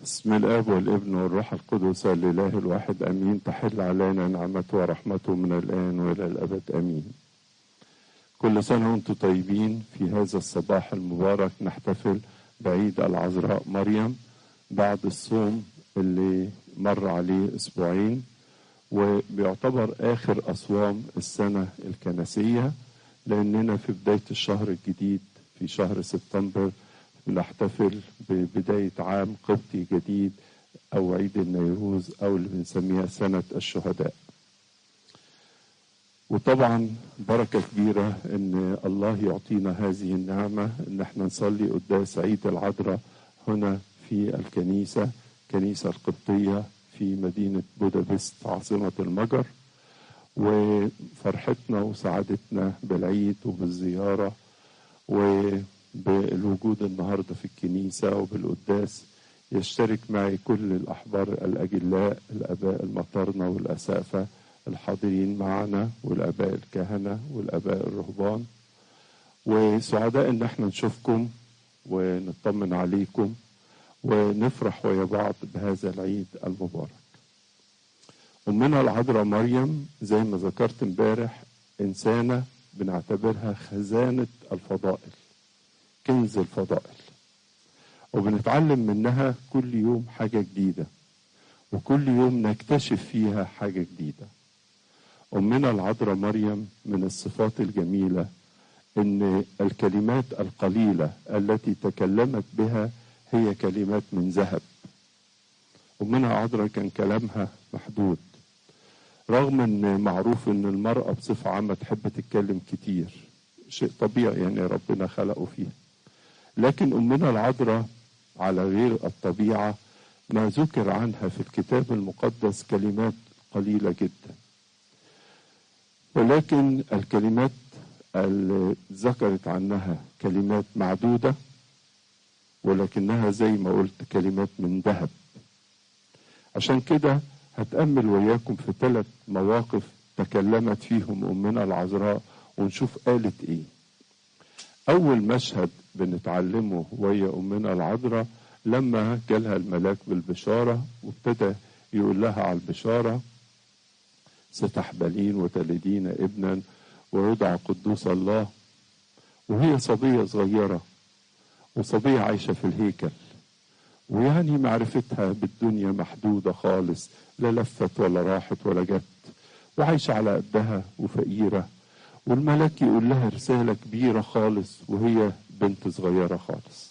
بسم الاب والابن والروح القدس الاله الواحد امين تحل علينا نعمته ورحمته من الان والى الابد امين كل سنه وانتم طيبين في هذا الصباح المبارك نحتفل بعيد العذراء مريم بعد الصوم اللي مر عليه اسبوعين وبيعتبر اخر اصوام السنه الكنسيه لاننا في بدايه الشهر الجديد في شهر سبتمبر بنحتفل ببداية عام قبطي جديد أو عيد النيروز أو اللي بنسميها سنة الشهداء وطبعا بركة كبيرة إن الله يعطينا هذه النعمة إن احنا نصلي قداس عيد العذراء هنا في الكنيسة كنيسة القبطية في مدينة بودابست عاصمة المجر وفرحتنا وسعادتنا بالعيد وبالزيارة وبالوجود النهاردة في الكنيسة وبالقداس يشترك معي كل الأحبار الأجلاء الآباء المطرنة والأسافة الحاضرين معنا والآباء الكهنة والآباء الرهبان وسعداء إن احنا نشوفكم ونطمن عليكم ونفرح ويا بعض بهذا العيد المبارك أمنا العذراء مريم زي ما ذكرت امبارح إنسانة بنعتبرها خزانة الفضائل كنز الفضائل وبنتعلم منها كل يوم حاجة جديدة وكل يوم نكتشف فيها حاجة جديدة أمنا العذراء مريم من الصفات الجميلة إن الكلمات القليلة التي تكلمت بها هي كلمات من ذهب أمنا العذراء كان كلامها محدود رغم ان معروف ان المرأة بصفة عامة تحب تتكلم كتير شيء طبيعي يعني ربنا خلقه فيها لكن أمنا العذراء على غير الطبيعة ما ذكر عنها في الكتاب المقدس كلمات قليلة جدا ولكن الكلمات اللي ذكرت عنها كلمات معدودة ولكنها زي ما قلت كلمات من ذهب عشان كده هتأمل وياكم في ثلاث مواقف تكلمت فيهم أمنا العذراء ونشوف قالت إيه أول مشهد بنتعلمه ويا أمنا العذراء لما جالها الملاك بالبشارة وابتدى يقول لها على البشارة ستحبلين وتلدين ابنا ويدعى قدوس الله وهي صبية صغيرة وصبية عايشة في الهيكل ويعني معرفتها بالدنيا محدودة خالص لا لفت ولا راحت ولا جت وعايشة على قدها وفقيرة والملاك يقول لها رسالة كبيرة خالص وهي بنت صغيرة خالص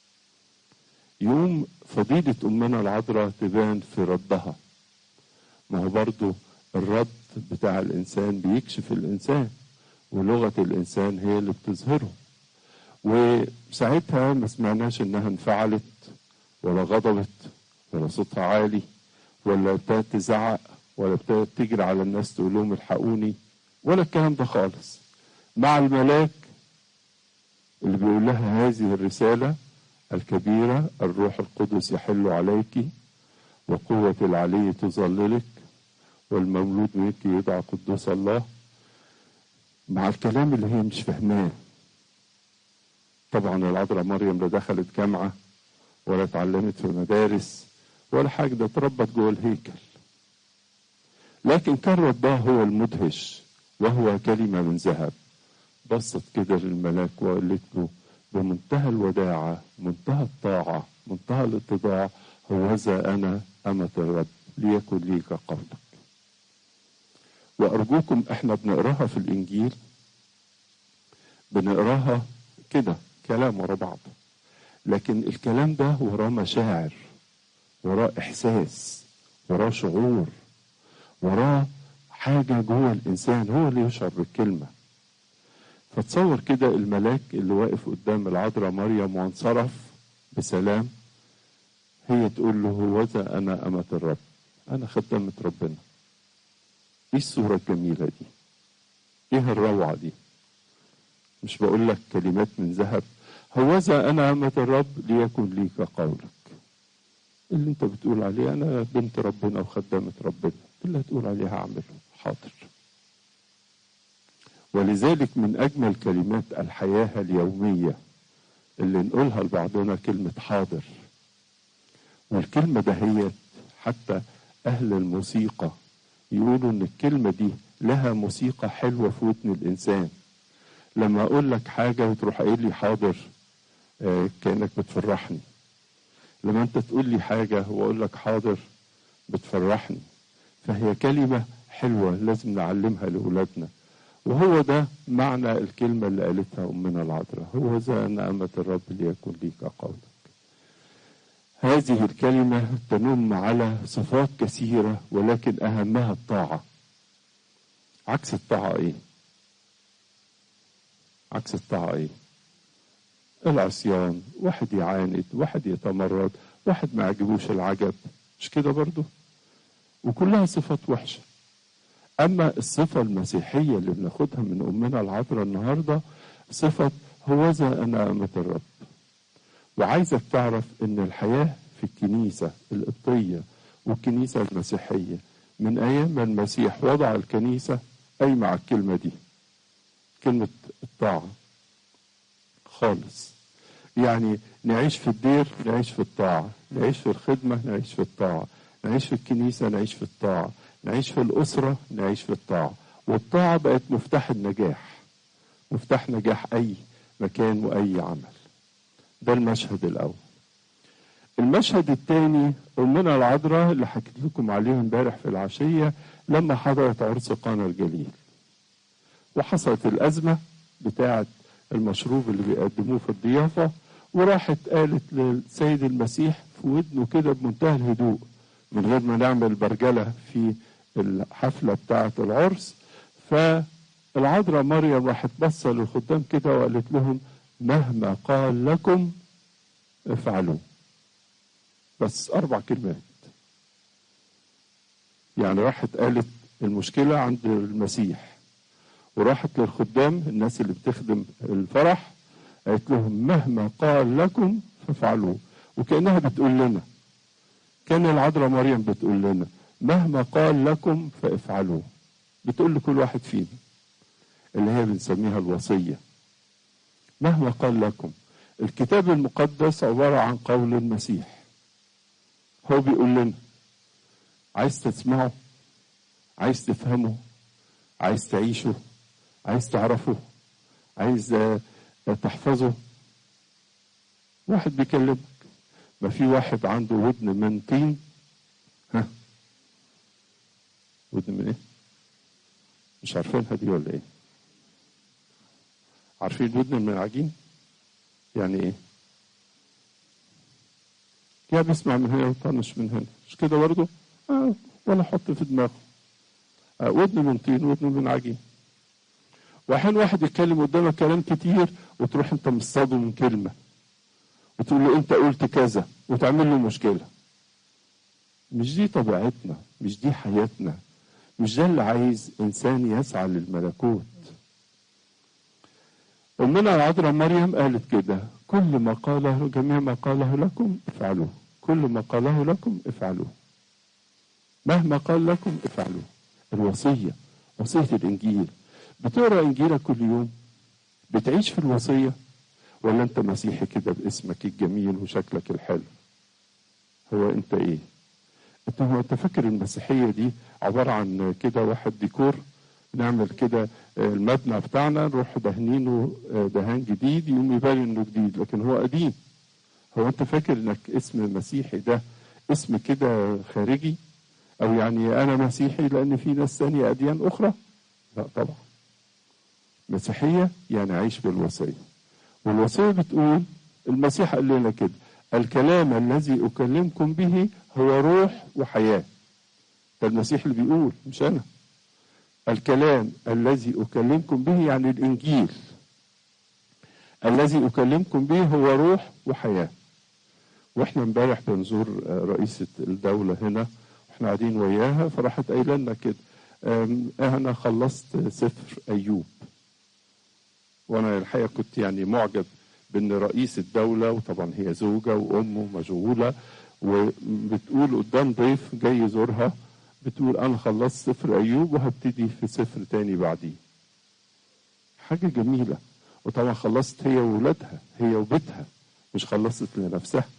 يوم فضيلة أمنا العذراء تبان في ردها ما هو برضو الرد بتاع الإنسان بيكشف الإنسان ولغة الإنسان هي اللي بتظهره وساعتها ما سمعناش إنها انفعلت ولا غضبت ولا صوتها عالي ولا ابتدت تزعق ولا ابتدت تجري على الناس تقول لهم الحقوني ولا الكلام ده خالص مع الملاك اللي بيقول لها هذه الرسالة الكبيرة الروح القدس يحل عليك وقوة العلي تظللك والمولود منك يدعى قدوس الله مع الكلام اللي هي مش فاهماه طبعا العذراء مريم لا دخلت جامعه ولا اتعلمت في مدارس ولا حاجة ده اتربت جوه الهيكل لكن كان ردها هو المدهش وهو كلمة من ذهب بصت كده للملاك وقالت له بمنتهى الوداعة منتهى الطاعة منتهى الاتضاع هوذا أنا أمة الرب ليكن لي كقولك وأرجوكم احنا بنقراها في الإنجيل بنقراها كده كلام ورا بعض لكن الكلام ده وراه مشاعر وراه احساس وراه شعور وراه حاجة جوه الإنسان هو اللي يشعر بالكلمة فتصور كده الملاك اللي واقف قدام العذراء مريم وانصرف بسلام هي تقول له هوذا أنا أمة الرب أنا خدمة ربنا إيه الصورة الجميلة دي إيه الروعة دي مش بقول لك كلمات من ذهب هوذا أنا أمة الرب ليكن لي كقولك اللي أنت بتقول عليه أنا بنت ربنا وخدامة ربنا اللي هتقول عليه هعمله حاضر ولذلك من أجمل كلمات الحياة اليومية اللي نقولها لبعضنا كلمة حاضر والكلمة دهيت حتى أهل الموسيقى يقولوا إن الكلمة دي لها موسيقى حلوة في ودن الإنسان لما أقول لك حاجة وتروح قايل لي حاضر آه كأنك بتفرحني لما أنت تقول لي حاجة وأقول لك حاضر بتفرحني فهي كلمة حلوة لازم نعلمها لأولادنا وهو ده معنى الكلمة اللي قالتها أمنا العذراء هو ذا أن أمة الرب ليكن ليك قولك هذه الكلمة تنم على صفات كثيرة ولكن أهمها الطاعة عكس الطاعة إيه؟ عكس الطاعة إيه؟ العصيان واحد يعاند واحد يتمرد واحد ما عجبوش العجب مش كده برضو وكلها صفات وحشة أما الصفة المسيحية اللي بناخدها من أمنا العذراء النهاردة صفة هوذا أنا أمة الرب وعايزك تعرف ان الحياة في الكنيسة القبطية والكنيسة المسيحية من ايام ما المسيح وضع الكنيسة اي مع الكلمة دي كلمة الطاعة خالص يعني نعيش في الدير نعيش في الطاعة نعيش في الخدمة نعيش في الطاعة نعيش في الكنيسة نعيش في الطاعة نعيش في الأسرة نعيش في الطاعة والطاعة بقت مفتاح النجاح مفتاح نجاح أي مكان وأي عمل ده المشهد الأول المشهد الثاني أمنا العذراء اللي حكيت لكم عليه امبارح في العشية لما حضرت عرس قانا الجليل وحصلت الأزمة بتاعة المشروب اللي بيقدموه في الضيافة وراحت قالت للسيد المسيح في ودنه كده بمنتهى الهدوء من غير ما نعمل برجلة في الحفلة بتاعة العرس فالعذراء مريم راحت بصة للخدام كده وقالت لهم مهما قال لكم افعلوا بس أربع كلمات يعني راحت قالت المشكلة عند المسيح وراحت للخدام الناس اللي بتخدم الفرح قالت لهم مهما قال لكم فافعلوه وكأنها بتقول لنا كان العذراء مريم بتقول لنا مهما قال لكم فافعلوه بتقول لكل واحد فينا اللي هي بنسميها الوصيه مهما قال لكم الكتاب المقدس عبارة عن قول المسيح هو بيقول لنا عايز تسمعه عايز تفهمه عايز تعيشه عايز تعرفه عايز تحفظه واحد بيكلمك ما في واحد عنده ودن من طين ها ودن من ايه مش عارفينها دي ولا ايه عارفين الودن من العجين يعني ايه يا بيسمع من هنا ويطنش من هنا مش كده برضه آه ولا حط في دماغه آه ودن من طين ودن من عجين واحيانا واحد يتكلم قدامك كلام كتير وتروح انت مصطاده من كلمه وتقول له انت قلت كذا وتعمل له مشكله مش دي طبيعتنا مش دي حياتنا مش ده اللي عايز انسان يسعى للملكوت أمنا العذراء مريم قالت كده كل ما قاله جميع ما قاله لكم افعلوه كل ما قاله لكم افعلوه مهما قال لكم افعلوه الوصية وصية الإنجيل بتقرأ إنجيلك كل يوم بتعيش في الوصية ولا أنت مسيحي كده باسمك الجميل وشكلك الحلو هو أنت إيه أنت هو أنت فاكر المسيحية دي عبارة عن كده واحد ديكور نعمل كده المبنى بتاعنا نروح دهنينه دهان جديد يقوم يبان انه جديد لكن هو قديم هو انت فاكر انك اسم مسيحي ده اسم كده خارجي او يعني انا مسيحي لان في ناس ثانيه اديان اخرى لا طبعا مسيحيه يعني عيش بالوصيه والوصيه بتقول المسيح قال لنا كده الكلام الذي اكلمكم به هو روح وحياه ده المسيح اللي بيقول مش انا الكلام الذي أكلمكم به يعني الإنجيل الذي أكلمكم به هو روح وحياة وإحنا امبارح بنزور رئيسة الدولة هنا وإحنا قاعدين وياها فراحت قايلة لنا كده أنا خلصت سفر أيوب وأنا الحقيقة كنت يعني معجب بأن رئيس الدولة وطبعا هي زوجة وأم ومشغولة وبتقول قدام ضيف جاي يزورها بتقول انا خلصت سفر ايوب وهبتدي في سفر تاني بعديه حاجة جميلة وطبعا خلصت هي وولادها هي وبيتها مش خلصت لنفسها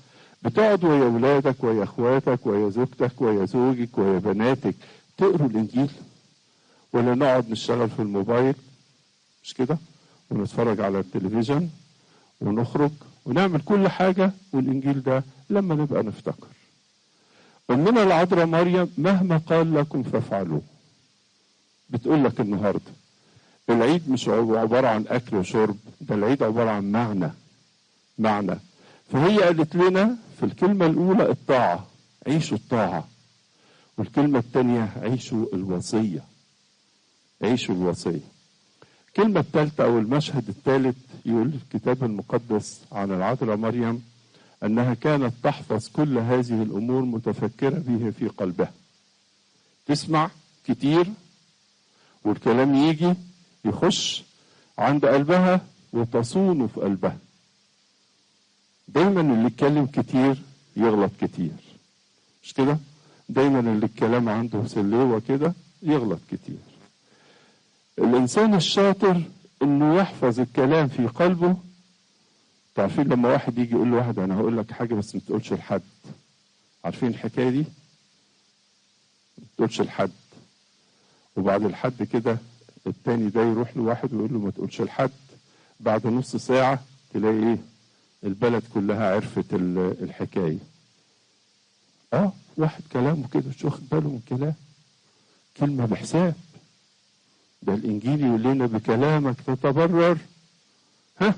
بتقعد ويا اولادك ويا اخواتك ويا زوجتك ويا زوجك ويا بناتك تقروا الانجيل ولا نقعد نشتغل في الموبايل مش كده ونتفرج على التلفزيون ونخرج ونعمل كل حاجة والإنجيل ده لما نبقى نفتكر أمنا العذراء مريم مهما قال لكم فافعلوه بتقول لك النهارده العيد مش عبارة عن أكل وشرب ده العيد عبارة عن معنى معنى فهي قالت لنا في الكلمة الأولى الطاعة عيشوا الطاعة والكلمة الثانية عيشوا الوصية عيشوا الوصية الكلمة الثالثة أو المشهد الثالث يقول الكتاب المقدس عن العذراء مريم أنها كانت تحفظ كل هذه الأمور متفكرة به في قلبها تسمع كتير والكلام يجي يخش عند قلبها وتصونه في قلبها دايما اللي يتكلم كتير يغلط كتير مش كده دايما اللي الكلام عنده سلوة كده يغلط كتير الانسان الشاطر انه يحفظ الكلام في قلبه تعرفين لما واحد يجي يقول لواحد انا هقول لك حاجه بس ما تقولش لحد عارفين الحكايه دي ما تقولش لحد وبعد الحد كده التاني ده يروح لواحد ويقول له ما تقولش لحد بعد نص ساعه تلاقي ايه البلد كلها عرفت الحكايه اه واحد كلامه كده مش واخد باله من كلام كلمه بحساب ده الانجيل يقول لنا بكلامك تتبرر ها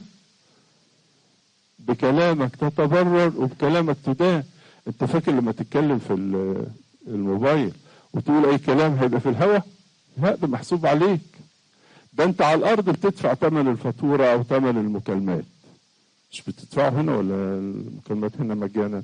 بكلامك تتبرر وبكلامك تدان انت فاكر لما تتكلم في الموبايل وتقول اي كلام هيبقى في الهوا لا ده محسوب عليك ده انت على الارض بتدفع ثمن الفاتوره او ثمن المكالمات مش بتدفعوا هنا ولا المكالمات هنا مجانا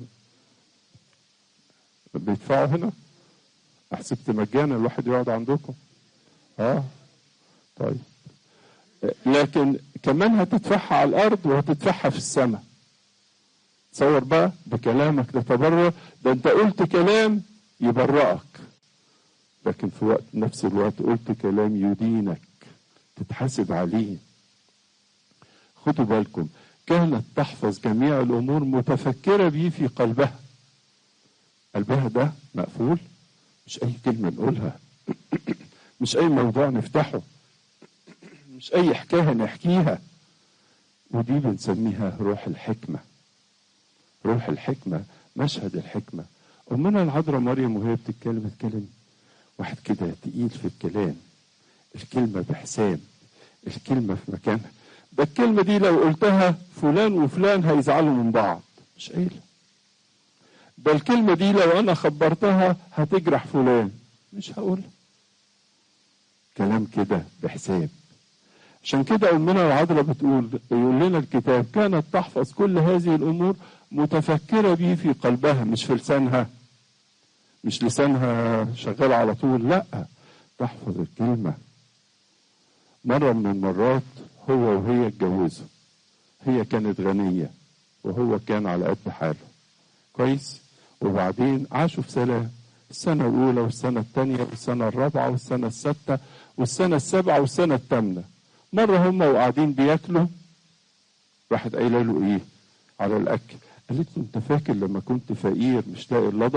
بيدفعوا هنا حسبت مجانا الواحد يقعد عندكم اه طيب لكن كمان هتدفعها على الارض وهتدفعها في السماء تصور بقى بكلامك تتبرر ده انت قلت كلام يبرأك لكن في وقت نفس الوقت قلت كلام يدينك تتحاسب عليه خدوا بالكم كانت تحفظ جميع الامور متفكره به في قلبها قلبها ده مقفول مش اي كلمه نقولها مش اي موضوع نفتحه مش اي حكايه نحكيها ودي بنسميها روح الحكمه روح الحكمه مشهد الحكمه امنا العذراء مريم وهي بتتكلم بتتكلم واحد كده تقيل في الكلام الكلمه بحساب الكلمه في مكانها ده الكلمه دي لو قلتها فلان وفلان هيزعلوا من بعض مش قايله ده الكلمه دي لو انا خبرتها هتجرح فلان مش هقولها كلام كده بحساب عشان كده أمنا العذراء بتقول يقول لنا الكتاب كانت تحفظ كل هذه الأمور متفكرة به في قلبها مش في لسانها مش لسانها شغال على طول لا تحفظ الكلمة مرة من المرات هو وهي اتجوزوا هي كانت غنية وهو كان على قد حاله كويس وبعدين عاشوا في سلام السنة الأولى والسنة الثانية والسنة الرابعة والسنة السادسة والسنة السابعة والسنة الثامنة مرة هم وقاعدين بياكلوا راحت قايلة له إيه على الأكل قالت له أنت فاكر لما كنت فقير مش لاقي اللضى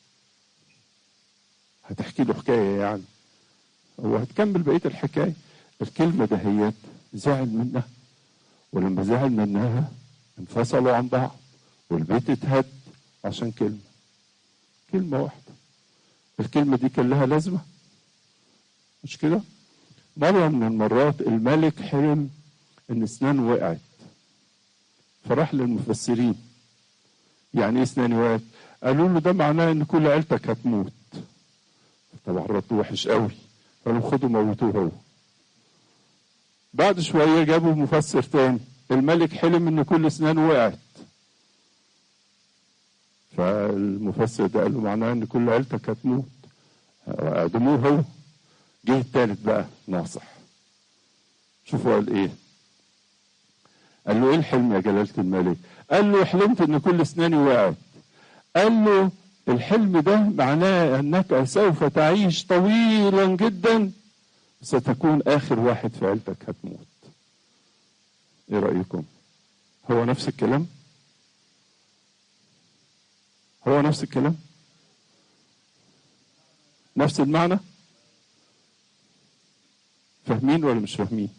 هتحكي له حكاية يعني هو هتكمل بقية الحكاية الكلمة دهيت زعل منها ولما زعل منها انفصلوا عن بعض والبيت اتهد عشان كلمة كلمة واحدة الكلمة دي كان لها لازمة مش كده مرة من المرات الملك حلم ان اسنانه وقعت فراح للمفسرين يعني ايه اسناني وقعت قالوا له ده معناه ان كل عيلتك هتموت طبعا رد وحش قوي قالوا خدوا موتوه هو بعد شوية جابوا مفسر تاني الملك حلم ان كل اسنانه وقعت فالمفسر ده قال له معناه ان كل عيلتك هتموت اعدموه هو جه التالت بقى ناصح شوفوا قال ايه قال له ايه الحلم يا جلالة الملك قال له حلمت ان كل اسناني وقعت قال له الحلم ده معناه انك سوف تعيش طويلا جدا ستكون اخر واحد في عيلتك هتموت ايه رايكم هو نفس الكلام هو نفس الكلام نفس المعنى فاهمين ولا مش فاهمين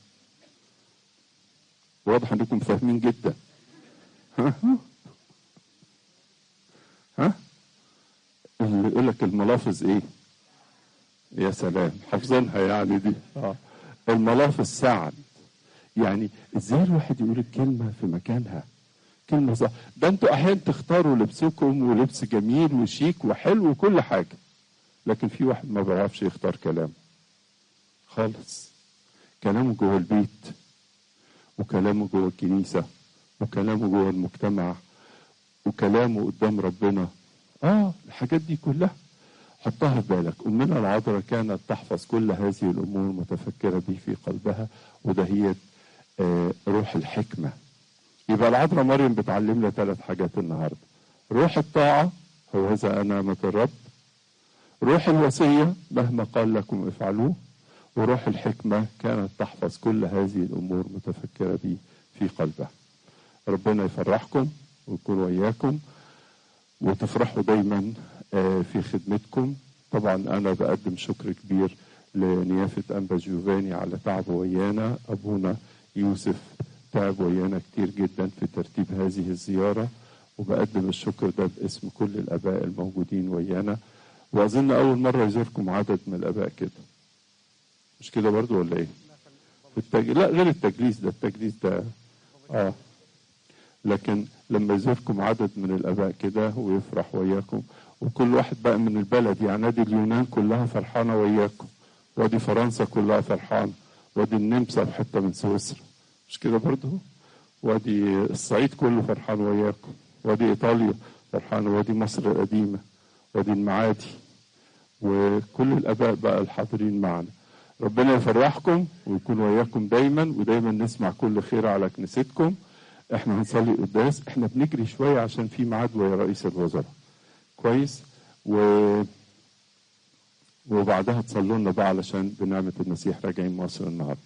واضح انكم فاهمين جدا ها ها اللي يقول لك الملافظ ايه يا سلام حافظينها يعني دي اه الملافظ سعد يعني ازاي الواحد يقول الكلمه في مكانها كلمه صح ده انتوا احيانا تختاروا لبسكم ولبس جميل وشيك وحلو وكل حاجه لكن في واحد ما بيعرفش يختار كلام خالص كلامه جوه البيت وكلامه جوه الكنيسه وكلامه جوه المجتمع وكلامه قدام ربنا اه الحاجات دي كلها حطها في بالك أمنا العذراء كانت تحفظ كل هذه الأمور متفكرة به في قلبها وده هي آه روح الحكمة يبقى العذراء مريم بتعلم لنا ثلاث حاجات النهاردة روح الطاعة هو هذا أنامة الرب روح الوصية مهما قال لكم افعلوه وروح الحكمة كانت تحفظ كل هذه الأمور متفكرة به في قلبها ربنا يفرحكم ويكون وياكم وتفرحوا دايما في خدمتكم طبعا انا بقدم شكر كبير لنيافة أنبا جوفاني على تعبه ويانا أبونا يوسف تعب ويانا كتير جدا في ترتيب هذه الزيارة وبقدم الشكر ده باسم كل الآباء الموجودين ويانا وأظن أول مرة يزوركم عدد من الآباء كده مش كده برضو ولا إيه؟ في التج... لا غير التجليس ده التجليس ده آه لكن لما يزوركم عدد من الآباء كده ويفرح وياكم وكل واحد بقى من البلد يعني نادي اليونان كلها فرحانة وياكم وادي فرنسا كلها فرحانة وادي النمسا وحتة من سويسرا مش كده برضو وادي الصعيد كله فرحان وياكم وادي إيطاليا فرحانة وادي مصر القديمة وادي المعادي وكل الآباء بقى الحاضرين معنا ربنا يفرحكم ويكون وياكم دايما ودايما نسمع كل خير على كنيستكم احنا هنصلي قداس احنا بنجري شوية عشان في ميعاد ويا رئيس الوزراء كويس و وبعدها تصلوا لنا بقى علشان بنعمة المسيح راجعين مصر النهارده.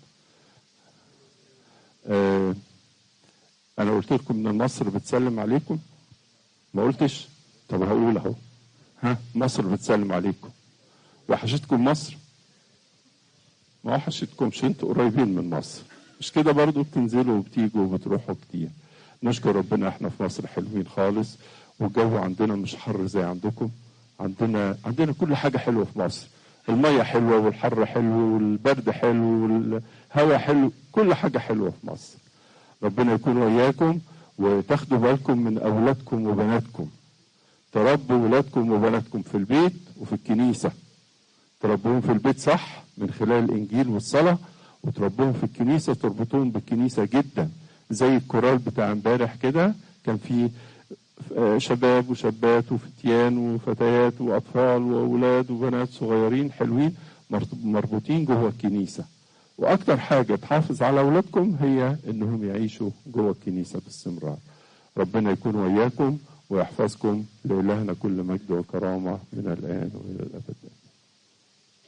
آه أنا قلت لكم إن مصر بتسلم عليكم؟ ما قلتش؟ طب هقول أهو. ها مصر بتسلم عليكم. وحشتكم مصر؟ ما وحشتكمش انتوا قريبين من مصر. مش كده برضو بتنزلوا وبتيجوا وبتروحوا كتير. نشكر ربنا احنا في مصر حلوين خالص والجو عندنا مش حر زي عندكم عندنا عندنا كل حاجة حلوة في مصر المية حلوة والحر حلو والبرد حلو والهواء حلو كل حاجة حلوة في مصر ربنا يكون وياكم وتاخدوا بالكم من أولادكم وبناتكم تربوا ولادكم وبناتكم في البيت وفي الكنيسة تربوهم في البيت صح من خلال الإنجيل والصلاة وتربوهم في الكنيسة تربطوهم بالكنيسة جدا زي الكورال بتاع امبارح كده كان في شباب وشابات وفتيان وفتيات واطفال واولاد وبنات صغيرين حلوين مربوطين جوه الكنيسه واكتر حاجه تحافظ على اولادكم هي انهم يعيشوا جوه الكنيسه باستمرار ربنا يكون وياكم ويحفظكم لالهنا كل مجد وكرامه من الان والى الابد